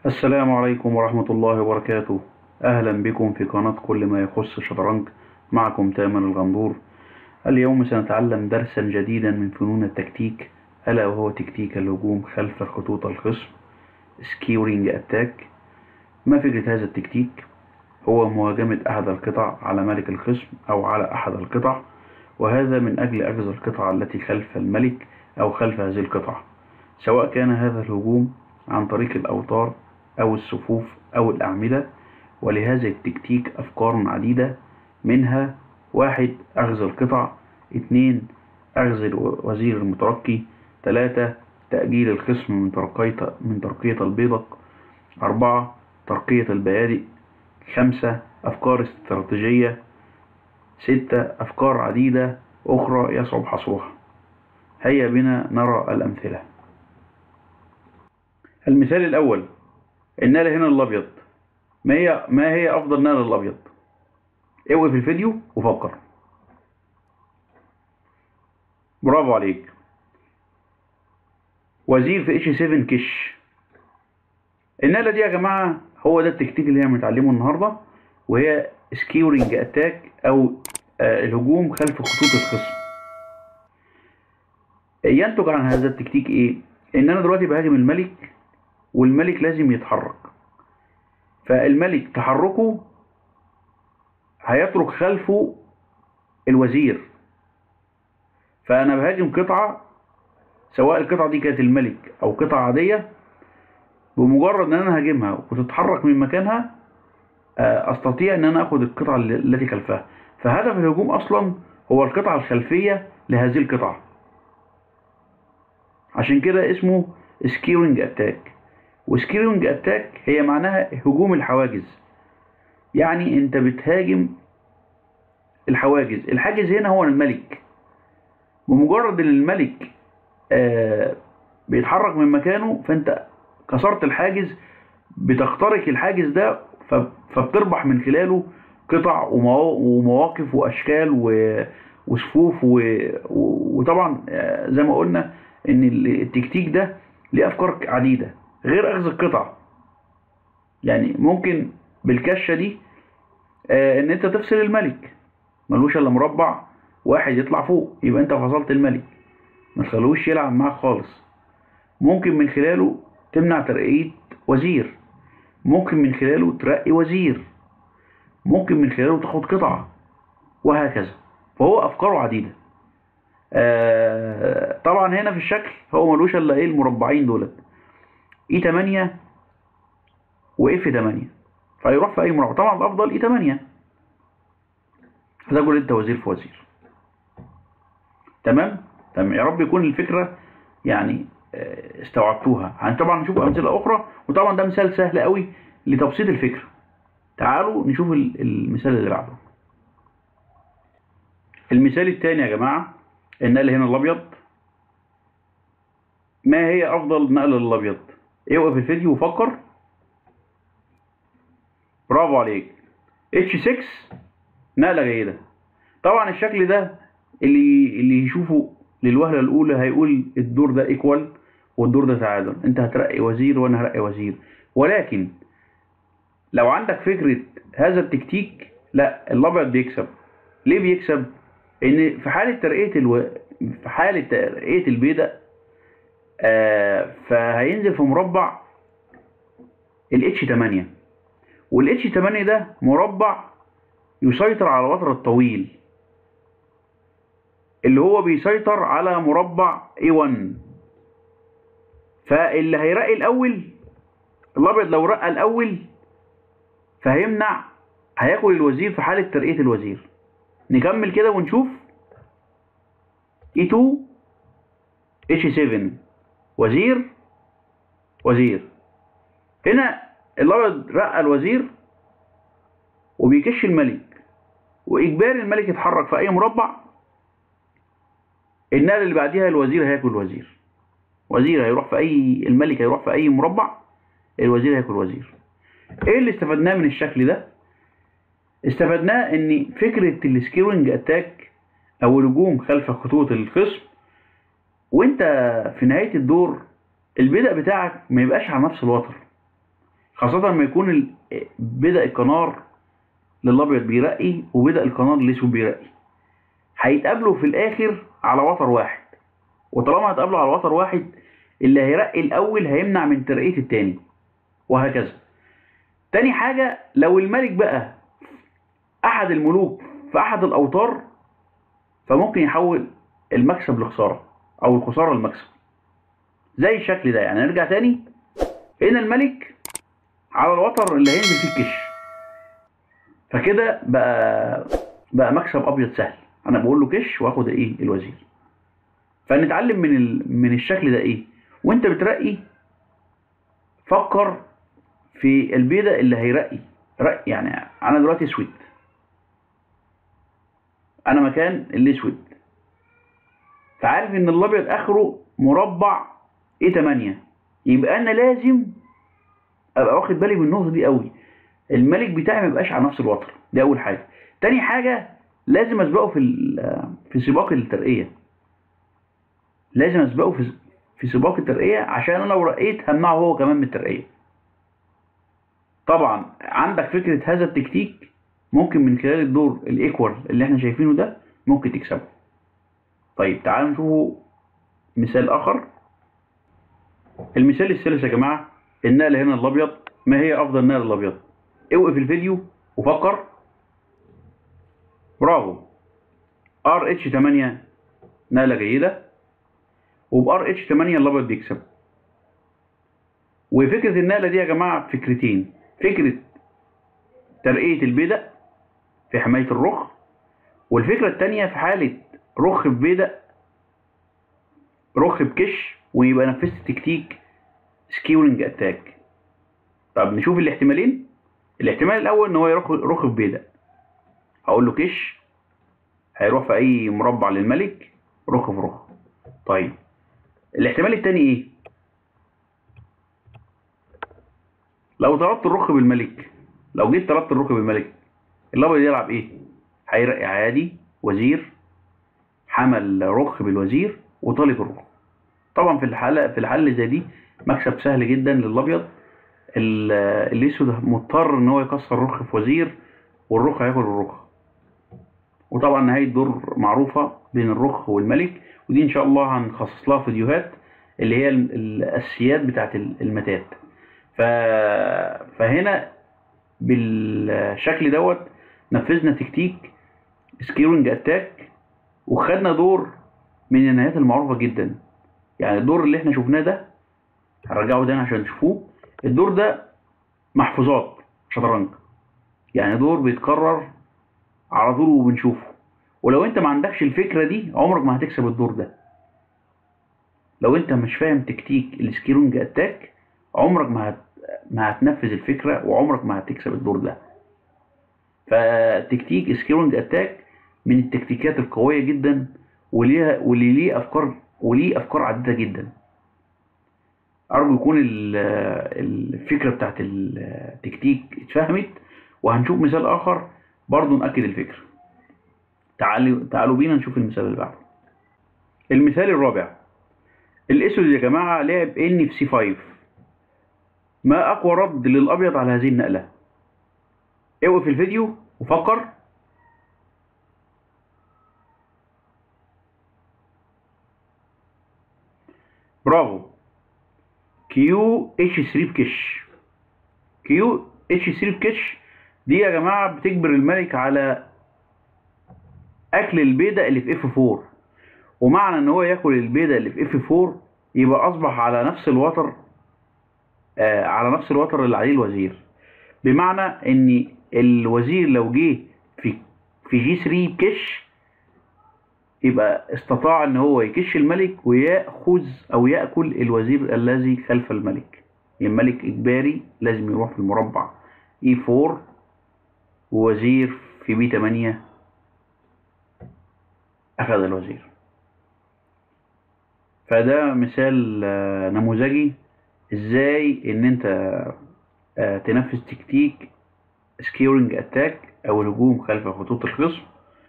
السلام عليكم ورحمة الله وبركاته أهلا بكم في قناة كل ما يخص الشطرنج معكم تامر الغندور اليوم سنتعلم درسا جديدا من فنون التكتيك ألا وهو تكتيك الهجوم خلف خطوط الخصم سكيورينج أتاك ما فكرة هذا التكتيك هو مهاجمة أحد القطع على ملك الخصم أو على أحد القطع وهذا من أجل أخذ القطعة التي خلف الملك أو خلف هذه القطعة سواء كان هذا الهجوم عن طريق الأوتار أو الصفوف أو الأعمدة ولهذا التكتيك أفكار عديدة منها واحد أخذ القطع اثنين أخذ الوزير المترقي ثلاثة تأجيل الخصم من ترقية من ترقية البيضق أربعة ترقية البيادق خمسة أفكار استراتيجية ستة أفكار عديدة أخرى يصعب حصرها هيا بنا نرى الأمثلة المثال الأول النال هنا الأبيض ما هي ما هي أفضل نال الأبيض اوقف الفيديو وفكر برافو عليك وزير في اتش 7 كش النالة دي يا جماعة هو ده التكتيك اللي هي بنتعلمه النهاردة وهي سكيورنج اتاك او آه الهجوم خلف خطوط الخصم ينتج عن هذا التكتيك ايه ان انا دلوقتي بهاجم الملك والملك لازم يتحرك فالملك تحركه هيترك خلفه الوزير فانا بهاجم قطعة سواء القطعة دي كانت الملك او قطعة عادية بمجرد ان انا هاجمها وتتحرك من مكانها استطيع ان انا اخد القطعة التي خلفها فهدف الهجوم اصلا هو القطعة الخلفية لهذه القطعة عشان كده اسمه سكيورنج اتاك وسكيورنج اتاك هي معناها هجوم الحواجز يعني انت بتهاجم الحواجز الحاجز هنا هو الملك بمجرد ان الملك آه بيتحرك من مكانه فانت كسرت الحاجز بتخترق الحاجز ده فبتربح من خلاله قطع ومواقف واشكال وصفوف وطبعا زي ما قلنا ان التكتيك ده ليه افكار عديده غير اخذ القطع يعني ممكن بالكشه دي ان انت تفصل الملك ملوش الا مربع واحد يطلع فوق يبقى انت فصلت الملك ما تخلوش يلعب معاك خالص ممكن من خلاله تمنع ترقية وزير ممكن من خلاله ترقي وزير ممكن من خلاله تاخد قطعة وهكذا فهو أفكاره عديدة آه طبعا هنا في الشكل هو ملوش الا ايه المربعين دولت اي 8 واف 8 فيروح في اي مربع طبعا الافضل اي 8 هتقول انت وزير في وزير تمام تمام يا رب يكون الفكره يعني استوعبتوها يعني طبعا نشوف امثله اخرى وطبعا ده مثال سهل قوي لتبسيط الفكره تعالوا نشوف المثال اللي بعده المثال الثاني يا جماعه النقل هنا الابيض ما هي افضل نقل للابيض اوقف الفيديو وفكر برافو عليك اتش 6 نقله جيده طبعا الشكل ده اللي اللي يشوفه للوهله الاولى هيقول الدور ده ايكوال والدور ده تعادل انت هترقي وزير وانا هرقي وزير ولكن لو عندك فكره هذا التكتيك لا الابيض بيكسب ليه بيكسب ان في حاله ترقيه الو... في حاله ترقيه البيضه آه فهينزل في مربع الاتش 8 والاتش 8 ده مربع يسيطر على الوتر الطويل اللي هو بيسيطر على مربع A1 فاللي هيرقي الاول الابيض لو رقى الاول فهيمنع هياكل الوزير في حاله ترقيه الوزير نكمل كده ونشوف E2 H7 وزير وزير هنا الابيض رقى الوزير وبيكش الملك واجباري الملك يتحرك في اي مربع النقله اللي بعديها الوزير هياكل الوزير وزير هيروح في اي الملك هيروح في اي مربع الوزير هياكل وزير ايه اللي استفدناه من الشكل ده استفدناه ان فكره السكيورنج اتاك او الهجوم خلف خطوط الخصم وانت في نهايه الدور البدء بتاعك ما يبقاش على نفس الوتر خاصة لما يكون ال- بدأ القنار للأبيض بيرقي وبدأ القنار للأسود بيرقي هيتقابلوا في الآخر على وتر واحد وطالما هيتقابلوا على وتر واحد اللي هيرقي الأول هيمنع من ترقية التاني وهكذا تاني حاجة لو الملك بقى أحد الملوك في أحد الأوتار فممكن يحول المكسب لخسارة أو الخسارة لمكسب زي الشكل ده يعني نرجع تاني هنا الملك على الوتر اللي هينزل فيه الكش فكده بقى بقى مكسب ابيض سهل انا بقول له كش واخد ايه الوزير فنتعلم من ال... من الشكل ده ايه وانت بترقي فكر في البيضة اللي هيرقي رقي يعني انا دلوقتي اسود انا مكان الاسود فعارف ان الابيض اخره مربع ايه 8 يبقى انا لازم ابقى واخد بالي من النقطه دي قوي الملك بتاعي ما يبقاش على نفس الوتر دي اول حاجه تاني حاجه لازم اسبقه في ال- في سباق الترقيه لازم اسبقه في في سباق الترقيه عشان انا لو رقيت همنعه هو كمان من الترقيه طبعا عندك فكره هذا التكتيك ممكن من خلال الدور الايكوال اللي احنا شايفينه ده ممكن تكسبه طيب تعالوا نشوفوا مثال اخر المثال الثالث يا جماعه النقله هنا الابيض ما هي افضل نقله الابيض اوقف الفيديو وفكر برافو ار اتش 8 نقله جيده وبار اتش 8 الابيض بيكسب وفكره النقله دي يا جماعه فكرتين فكره ترقيه البيدق في حمايه الرخ والفكره الثانيه في حاله رخ ببيدق رخ بكش ويبقى نفذت تكتيك سكيورنج اتاك طب نشوف الاحتمالين الاحتمال الاول ان هو يروح رخ ببيدق هقول له كش هيروح في اي مربع للملك رخ في رخ طيب الاحتمال التاني ايه لو طلبت الرخ بالملك لو جيت طلبت الرخ بالملك الابيض يلعب ايه هيرقي عادي وزير حمل رخ بالوزير وطالب الرخ طبعا في الحاله في الحل زي دي مكسب سهل جدا للابيض ال- الاسود مضطر ان هو يكسر رخ في وزير والرخ هياكل الرخ وطبعا نهايه دور معروفه بين الرخ والملك ودي ان شاء الله هنخصص لها فيديوهات اللي هي ال- الاساسيات بتاعت ال- المتات ف... فهنا بالشكل دوت نفذنا تكتيك سكيورنج اتاك وخدنا دور من النهايات المعروفه جدا يعني الدور اللي احنا شفناه ده هرجعه تاني عشان تشوفوه الدور ده محفوظات شطرنج يعني دور بيتكرر على طول وبنشوفه ولو انت ما عندكش الفكره دي عمرك ما هتكسب الدور ده لو انت مش فاهم تكتيك السكيرونج اتاك عمرك ما هت... ما هتنفذ الفكره وعمرك ما هتكسب الدور ده فتكتيك سكيرونج اتاك من التكتيكات القويه جدا وليها واللي ليه افكار وليه افكار عديده جدا ارجو يكون ال- الفكره بتاعت التكتيك اتفهمت وهنشوف مثال اخر برضه ناكد الفكره تعالوا تعالوا بينا نشوف المثال اللي بعده المثال الرابع الاسود يا جماعه لعب ان في سي 5 ما اقوى رد للابيض على هذه النقله اوقف الفيديو وفكر برافو كيو اتش 3 بكش كيو اتش 3 بكش دي يا جماعه بتجبر الملك على اكل البيضه اللي في اف 4 ومعنى ان هو ياكل البيضه اللي في اف 4 يبقى اصبح على نفس الوتر آه على نفس الوتر اللي عليه الوزير بمعنى ان الوزير لو جه في في جي 3 بكش يبقى استطاع ان هو يكش الملك وياخذ او ياكل الوزير الذي خلف الملك الملك اجباري لازم يروح في المربع اي 4 ووزير في بي 8 اخذ الوزير فده مثال آه، نموذجي ازاي ان انت آه، تنفذ تكتيك سكيورنج اتاك او الهجوم خلف خطوط الخصم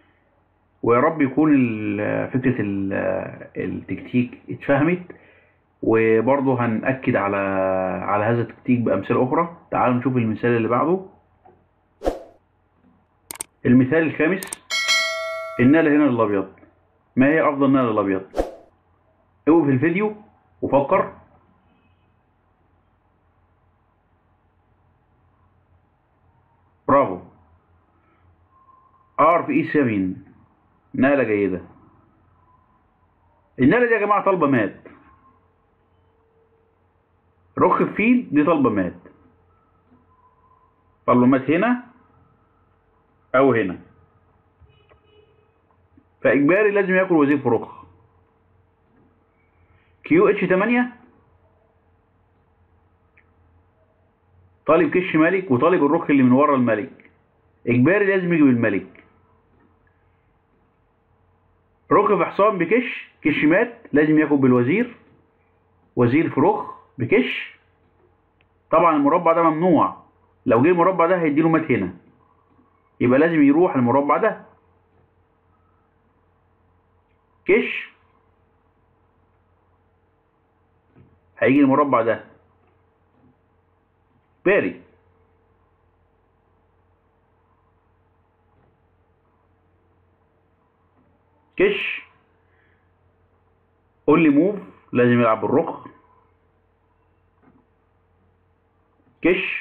ويا رب يكون ال- فكرة ال- التكتيك اتفهمت وبرضه هنأكد على على هذا التكتيك بأمثلة أخرى تعالوا نشوف المثال اللي بعده المثال الخامس النقلة هنا للأبيض ما هي أفضل نقلة للأبيض اوقف الفيديو وفكر برافو ار في اي 7 نقلة جيدة النقلة دي يا جماعة طالبة مات رخ الفيل دي طالبة مات طالبة مات هنا أو هنا فإجباري لازم ياكل وزير في رخ كيو اتش 8 طالب كش ملك وطالب الرخ اللي من ورا الملك إجباري لازم يجي بالملك رخ في حصان بكش كش مات لازم ياكل بالوزير وزير في رخ بكش طبعا المربع ده ممنوع لو جه المربع ده هيديله مات هنا يبقى لازم يروح المربع ده كش هيجي المربع ده باري كش قول لي موف لازم يلعب بالرخ كش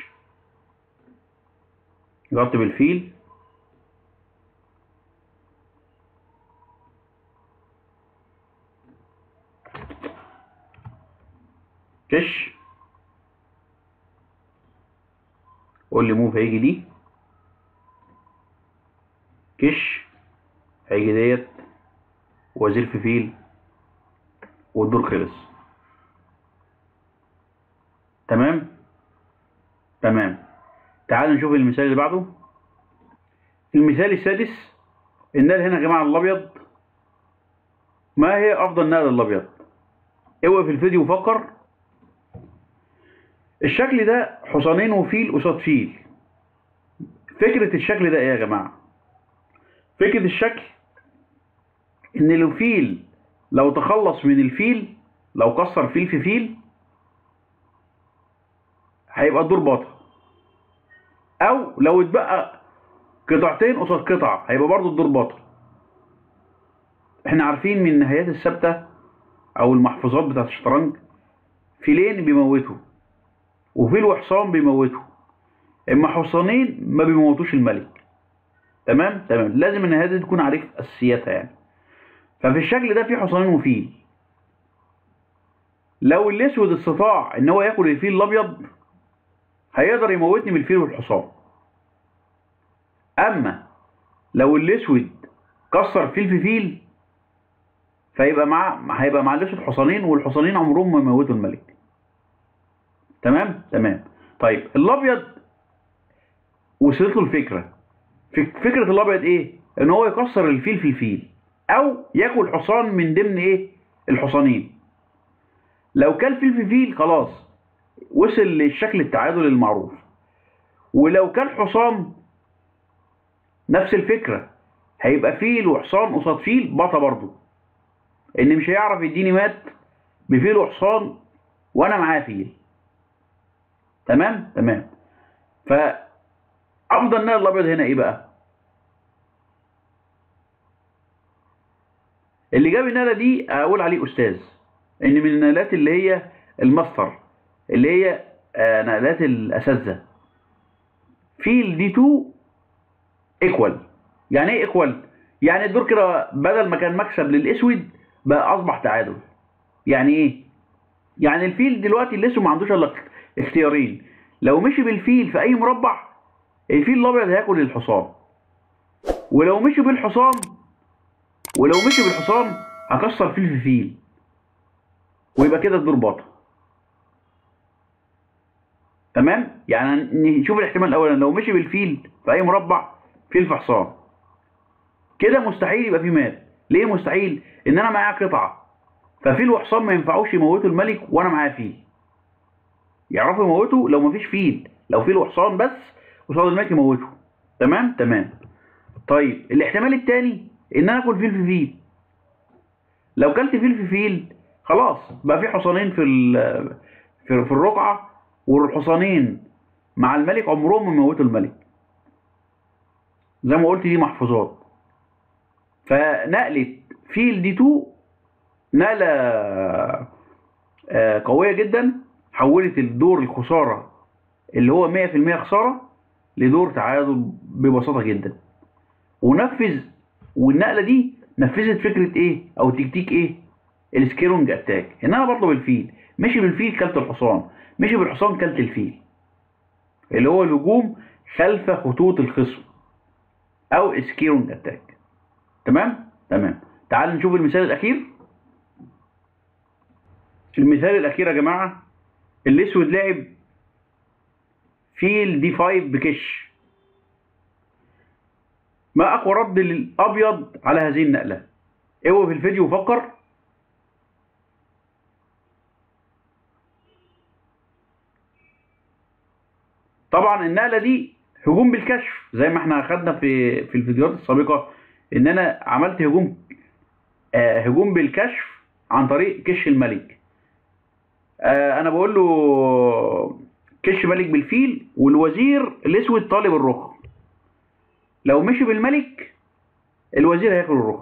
يغطي بالفيل كش قول لي موف هيجي دي كش هيجي ديت وزير في فيل والدور خلص تمام تمام تعالوا نشوف المثال اللي بعده المثال السادس النقل هنا يا جماعه الابيض ما هي افضل نقل الابيض اوقف الفيديو وفكر الشكل ده حصانين وفيل قصاد فيل فكرة الشكل ده ايه يا جماعة فكرة الشكل ان الفيل لو تخلص من الفيل لو كسر فيل في فيل هيبقى الدور باطل او لو اتبقى قطعتين قصاد قطعة هيبقى برضو الدور باطل احنا عارفين من النهايات الثابتة او المحفوظات بتاعت الشطرنج فيلين بيموتوا وفيل وحصان بيموتوا اما حصانين ما بيموتوش الملك تمام تمام لازم النهايات دي تكون عارف اساسياتها يعني ففي الشكل ده في حصانين وفيل لو الاسود استطاع ان هو ياكل الفيل الابيض هيقدر يموتني من الفيل والحصان اما لو الاسود كسر فيل في فيل فيبقى مع هيبقى مع الاسود حصانين والحصانين عمرهم ما يموتوا الملك تمام تمام طيب الابيض وصلت له الفكره فكره الابيض ايه ان هو يكسر الفيل في الفيل او ياكل حصان من ضمن ايه الحصانين لو كل فيل في فيل خلاص وصل للشكل التعادل المعروف ولو كان حصان نفس الفكره هيبقى فيل وحصان قصاد فيل بطه برضه ان مش هيعرف يديني مات بفيل وحصان وانا معاه فيل تمام تمام فافضل نقل الابيض هنا ايه بقى اللي جاب النقله دي اقول عليه استاذ ان من النقلات اللي هي الماستر اللي هي آه نقلات الاساتذه فيل دي 2 ايكوال يعني ايه ايكوال يعني الدور كده بدل ما كان مكسب للاسود بقى اصبح تعادل يعني ايه يعني الفيل دلوقتي الاسود ما عندوش الا اختيارين لو مشي بالفيل في اي مربع الفيل الابيض هياكل الحصان ولو مشي بالحصان ولو مشي بالحصان هكسر فيل في فيل ويبقى كده الدور باطل تمام يعني نشوف الاحتمال الاول لو مشي بالفيل في اي مربع فيل في حصان كده مستحيل يبقى في مات ليه مستحيل ان انا معايا قطعه ففيل وحصان ما ينفعوش يموتوا الملك وانا معايا فيل يعرفوا يموتوا لو مفيش فيل لو فيل وحصان بس قصاد الملك يموتوا تمام تمام طيب الاحتمال الثاني ان انا اكل فيل في فيل لو كلت فيل في فيل خلاص بقى في حصانين في ال- في في الرقعه والحصانين مع الملك عمرهم ما يموتوا الملك زي ما قلت دي محفوظات فنقلة فيل دي 2 نقلة آه، قوية جدا حولت الدور الخسارة اللي هو 100% خسارة لدور تعادل ببساطة جدا ونفذ والنقلة دي نفذت فكرة ايه او تكتيك ايه السكيرونج اتاك ان انا بطلب الفيل مشي بالفيل كلت الحصان مشي بالحصان كلت الفيل اللي هو الهجوم خلف خطوط الخصم او سكيرونج اتاك تمام تمام تعال نشوف المثال الاخير المثال الاخير يا جماعه الاسود لعب فيل دي 5 بكش ما اقوى رد للابيض على هذه النقله اوقف الفيديو وفكر طبعا النقله دي هجوم بالكشف زي ما احنا اخدنا في في الفيديوهات السابقه ان انا عملت هجوم آه هجوم بالكشف عن طريق كش الملك آه انا بقول له كش ملك بالفيل والوزير الاسود طالب الرخ لو مشي بالملك الوزير هياكل الرخ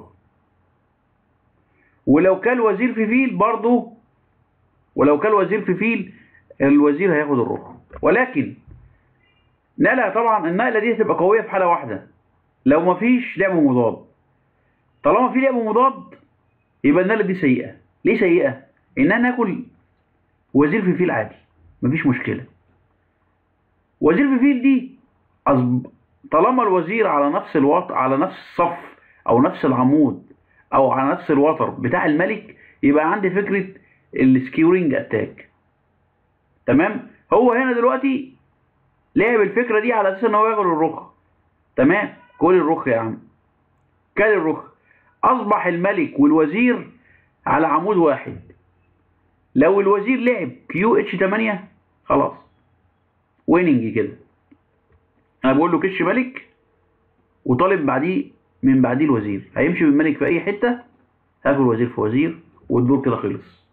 ولو كان وزير في فيل برضه ولو كان وزير في فيل الوزير هياخد الرخ ولكن نقلة طبعا النقلة دي هتبقى قوية في حالة واحدة لو مفيش لعب مضاد طالما في لعب مضاد يبقى النقلة دي سيئة ليه سيئة؟ إن أنا آكل وزير في فيل عادي مفيش مشكلة وزير في فيل دي أصب... طالما الوزير على نفس الوط على نفس الصف أو نفس العمود أو على نفس الوتر بتاع الملك يبقى عندي فكرة السكيورنج أتاك تمام هو هنا دلوقتي لعب الفكرة دي على أساس إن هو ياكل الرخ تمام كل الرخ يا عم كل الرخ أصبح الملك والوزير على عمود واحد لو الوزير لعب كيو اتش 8 خلاص ويننج كده انا بقول له كش ملك وطالب بعديه من بعديه الوزير هيمشي بالملك في اي حته هاكل وزير في وزير والدور كده خلص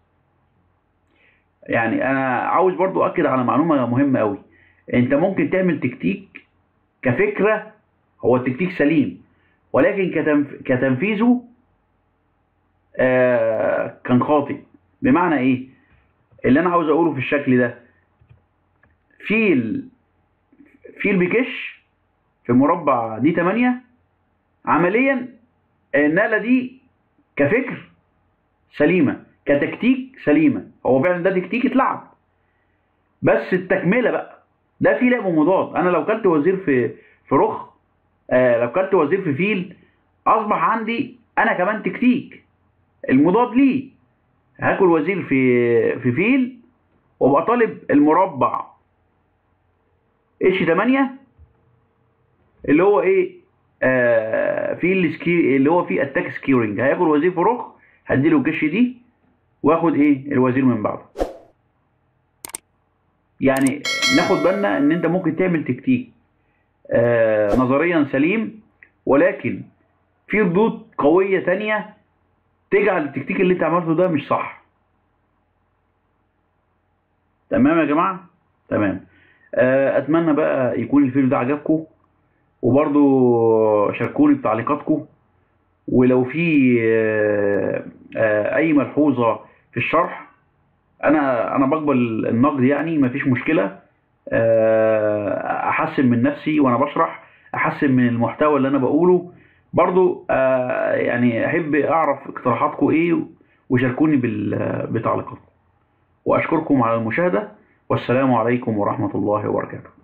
يعني انا عاوز برضو اكد على معلومه مهمه قوي انت ممكن تعمل تكتيك كفكره هو التكتيك سليم ولكن كتنف... كتنفيذه آه كان خاطئ بمعنى ايه اللي انا عاوز اقوله في الشكل ده فيل فيل بكش في مربع دي 8 عمليا النقله دي كفكر سليمه كتكتيك سليمه هو فعلا ده تكتيك اتلعب بس التكمله بقى ده في لعب مضاد انا لو كلت وزير في في رخ آه لو كلت وزير في فيل اصبح عندي انا كمان تكتيك المضاد ليه هاكل وزير في في فيل وابقى طالب المربع اتش 8 اللي هو ايه آه في السكي اللي هو فيه اتاك سكيورنج هياكل وزير في رخ هديله الجش دي واخد ايه الوزير من بعده يعني ناخد بالنا ان انت ممكن تعمل تكتيك آه نظريا سليم ولكن في ردود قويه تانية تجعل التكتيك اللي انت عملته ده مش صح تمام يا جماعه تمام آه اتمنى بقى يكون الفيديو ده عجبكم وبرضو شاركوني بتعليقاتكم ولو في آه آه اي ملحوظه في الشرح انا انا بقبل النقد يعني مفيش مشكله احسن من نفسي وانا بشرح احسن من المحتوى اللي انا بقوله برضو يعني احب اعرف اقتراحاتكم ايه وشاركوني بتعليقاتكم واشكركم على المشاهده والسلام عليكم ورحمه الله وبركاته